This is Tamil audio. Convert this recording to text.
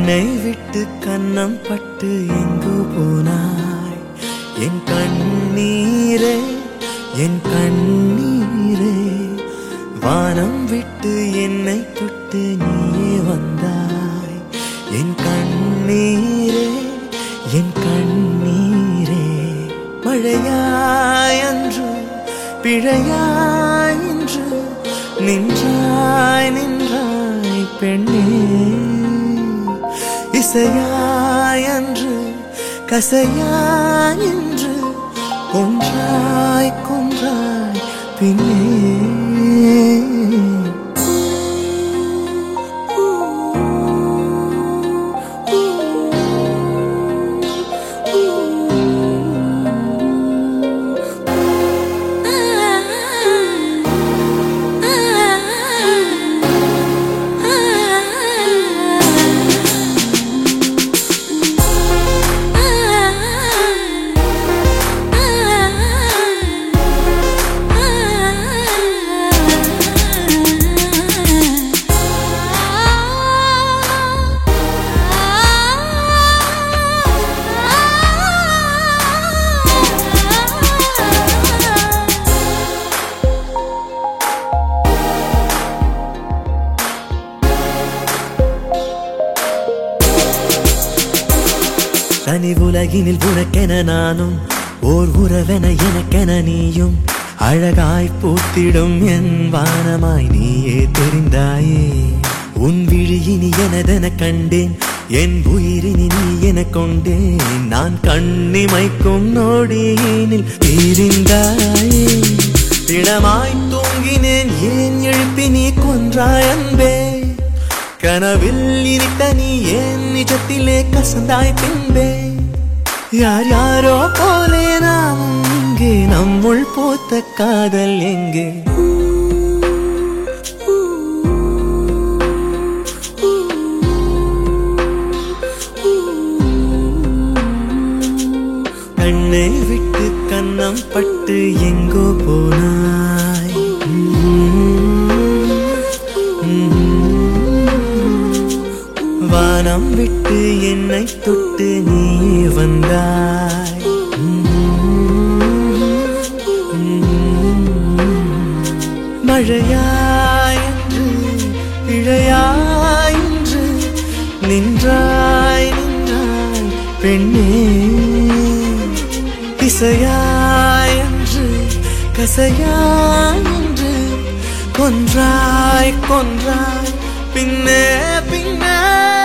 கண்ணை விட்டு கன்னம் பட்டு எங்கு போனாய் என் கண்ணீரே என் கண்ணீரே வானம் விட்டு என்னை தொட்டு நீயே வந்தாய் என் கண்ணீரே என் கண்ணீரே மழையாய் அன்று பிழையாய் இன்று நின்றாய் நின்றாய் பெண்ணே இசையாய் அன்று கசையாய் இன்று கொன்றாய் கொன்றாய் பின்னே தனி உலகினில் உனக்கென நானும் ஓர் உறவென எனக்கென நீயும் அழகாய் பூத்திடும் என் வானமாய் நீயே தெரிந்தாயே உன் விழியினி எனதென கண்டேன் என் உயிரினி நீ என கொண்டேன் நான் கண்ணிமைக்கும் நொடியினில் தெரிந்தாயே திடமாய் தூங்கினேன் ஏன் எழுப்பி நீ கொன்றாய் அன்பே கனவில் இருட்ட நீ ஏன் நிஜத்திலே கசந்தாய் பின்பே யார் யாரோ போலே நாம் இங்கே நம்முள் போத்த காதல் எங்கே கண்ணை விட்டு கன்னம் பட்டு எங்கோ போனாய் வானம் விட்டு என்னை தொட்டு நீ வந்தாய் மழையாயின்று இழையாயின்று நின்றாய் நின்றாய் பெண்ணே இசையாயன்று கசையாயன்று கொன்றாய் கொன்றாய் பின்னே பின்னே